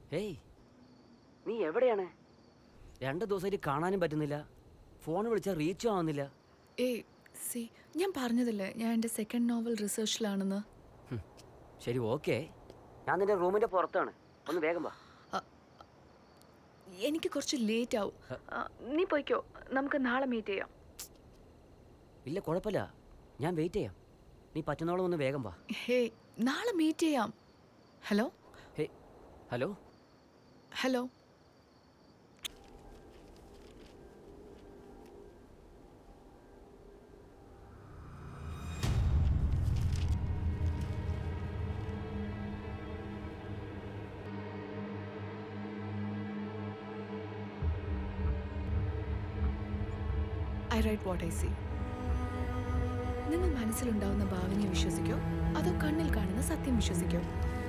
ഏയ് നീ എവിടെയാണ് രണ്ട് ദിവസമായിട്ട് കാണാനും പറ്റുന്നില്ല ഫോൺ വിളിച്ചാൽ റീച്ചും ആവുന്നില്ല ഏയ് സി ഞാൻ പറഞ്ഞതല്ലേ ഞാൻ എൻ്റെ സെക്കൻഡ് നോവൽ റിസർച്ചിലാണെന്ന് ഹും, ശരി ഓക്കെ ഞാൻ നിന്റെ റൂമിന്റെ പുറത്താണ് ഒന്ന് വേഗം വാ എനിക്ക് കുറച്ച് ലേറ്റ് ആവും ആ, നീ പോയിക്കോ നമുക്ക് നാളെ മീറ്റ് ചെയ്യാം ഇല്ല കുഴപ്പമില്ല ഞാൻ വെയിറ്റ് ചെയ്യാം നീ പറ്റുന്നോളം ഒന്ന് വേഗം വാ ഹേ നാളെ മീറ്റ് ചെയ്യാം hello hey hello hello I write what I see നിങ്ങൾ മനസ്സിലുണ്ടാവുന്ന ഭാവനയെ വിശ്വസിക്കോ അതോ കണ്ണിൽ കാണുന്ന സത്യം വിശ്വസിക്കോ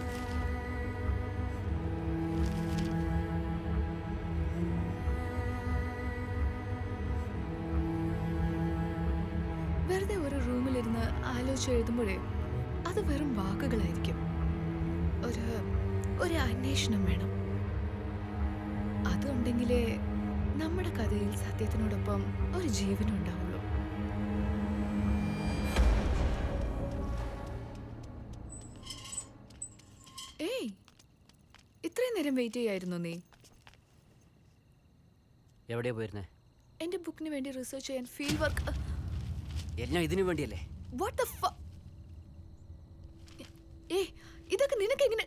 വെറുതെ ഒരു റൂമിലിരുന്ന് ആലോചിച്ച് എഴുതുമ്പോഴേ അത് വെറും വാക്കുകളായിരിക്കും ഒരു ഒരു അന്വേഷണം വേണം അതുണ്ടെങ്കിലേ നമ്മുടെ കഥയിൽ സത്യത്തിനോടൊപ്പം ഒരു ജീവനും ഉണ്ടാവുള്ളൂ ഏയ് ഇത്രയും നേരം വെയിറ്റ് ചെയ്യായിരുന്നു നീ എവിടെയാ പോയിരുന്നേ എൻ്റെ ബുക്കിന് വേണ്ടി റിസർച്ച് ചെയ്യാൻ ഫീൽഡ് വർക്ക് എല്ലാം ഇതിനു വേണ്ടിയല്ലേ വാട്ട് ദ ഫ ഏ ഇതൊക്കെ നിനക്ക് എങ്ങനെ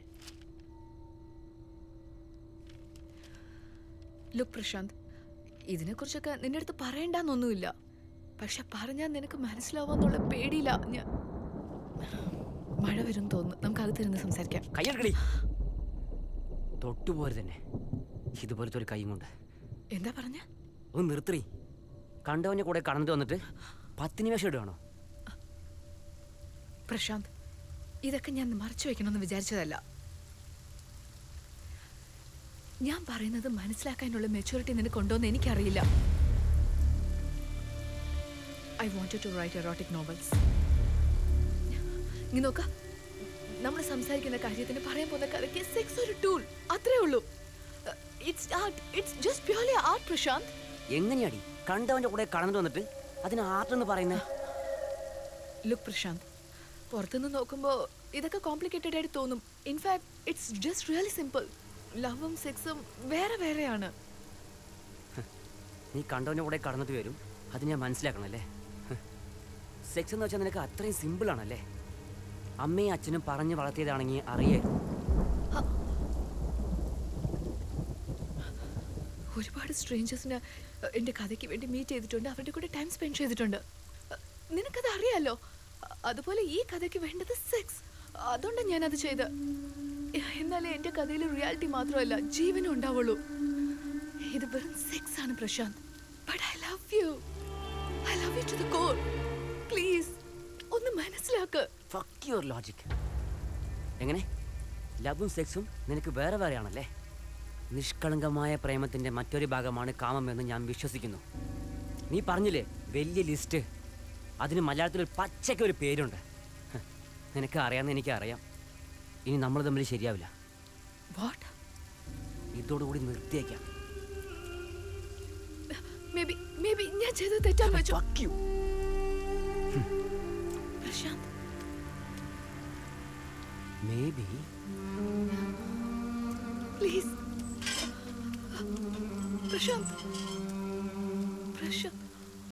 ലുക്ക് പ്രശാന്ത് ഇതിനെക്കുറിച്ചൊക്കെ നിന്റെ അടുത്ത് പറയണ്ടെന്നൊന്നുമില്ല പക്ഷെ പറഞ്ഞാൽ നിനക്ക് മനസ്സിലാവാന്നുള്ള പേടിയില്ല ഞാൻ മഴ വരും തോന്നുന്നു നമുക്ക് അകത്തിരുന്ന് സംസാരിക്കാം കയ്യെടുക്കടി തൊട്ടുപോരു തന്നെ ഇതുപോലത്തെ ഒരു കൈയും കൊണ്ട് എന്താ പറഞ്ഞ ഒന്ന് നിർത്തി കണ്ടവൻ്റെ കൂടെ കടന്നിട്ട് വന്നിട്ട് പത്ത് നിമിഷം ഇടുകയാണോ പ്രശാന്ത് ഇതൊക്കെ ഞാൻ മറച്ചു വെക്കണമെന്ന് വിചാരിച്ചതല്ല ഞാൻ പറയുന്നത് മനസ്സിലാക്കാനുള്ള മെച്ചൂരിറ്റി നിനക്കുണ്ടോ എന്ന് എനിക്കറിയില്ല I wanted to write erotic novels നീ നോക്ക നമ്മൾ സംസാരിക്കുന്ന കാര്യത്തിന് പറയാൻ പോകുന്ന കഥയ്ക്ക് സെക്സ് ഒരു ടൂൾ അത്രേ ഉള്ളൂ it's art it's just purely art Prashant എങ്ങനെയാടി കണ്ടവൻ്റെ കൂടെ കടന്നിട്ട് വന്നിട്ട് അതിന് ആർട്ടെന്ന് പറയുന്നേ ലുക്ക് പ്രശാന്ത് പുറത്തുനിന്ന് നോക്കുമ്പോൾ ഇതൊക്കെ കോംപ്ലിക്കേറ്റഡ് ആയിട്ട് തോന്നും in fact it's just really simple ലവും സെക്സും വേറെ വേറെയാണ് നീ കണ്ടവൻ്റെ കൂടെ കടന്നിട്ട് വരും അത് ഞാൻ മനസ്സിലാക്കണം അല്ലേ സെക്സ് എന്ന് വെച്ചാൽ നിനക്ക് അത്രയും സിമ്പിളാണല്ലേ അമ്മയും അച്ഛനും പറഞ്ഞ് വളർത്തിയതാണെങ്കിൽ അറിയായിരുന്നു ഒരുപാട് സ്ട്രേഞ്ചേഴ്സിനെ എൻ്റെ കഥയ്ക്ക് വേണ്ടി മീറ്റ് ചെയ്തിട്ടുണ്ട് അവരുടെ കൂടെ ടൈം സ്പെൻഡ് ചെയ്തിട്ടുണ്ട് അഹ് നിനക്കത് അറിയാലോ അ- അതുപോലെ ഈ കഥയ്ക്ക് വേണ്ടത് സെക്സ് അതുകൊണ്ടാണ് ഞാനത് ചെയ്ത് എന്നാലേ എൻ്റെ കഥയിൽ റിയാലിറ്റി മാത്രമല്ല ജീവനും ഉണ്ടാവുള്ളൂ ഇത് വെറും സെക്സ് ആണ് Prashant but I love you I love you to the core please ഒന്ന് മനസ്സിലാക്ക് ഫക്ക് യുവർ ലോജിക് എങ്ങനെ ലവും സെക്സും നിനക്ക് വേറെ വേറെയാണല്ലേ നിഷ്കളങ്കമായ പ്രേമത്തിൻ്റെ മറ്റൊരു ഭാഗമാണ് കാമമെന്ന് ഞാൻ വിശ്വസിക്കുന്നു നീ പറഞ്ഞില്ലേ വലിയ ലിസ്റ്റ് അതിന് മലയാളത്തിൽ ഒരു പച്ചയ്ക്ക് ഒരു പേരുണ്ട് ഹ്, നിനക്ക് അറിയാമെന്ന് എനിക്ക് അറിയാം ഇനി നമ്മൾ തമ്മിൽ ശരിയാവില്ല വാട്ട് ഇതോടുകൂടി നിർത്തിയേക്കാം മേ ബി മേ ബി ഞാൻ ചെയ്തത് തെറ്റാന്ന് വെച്ചോ Fuck you. Prashant Maybe please Prashant Prashant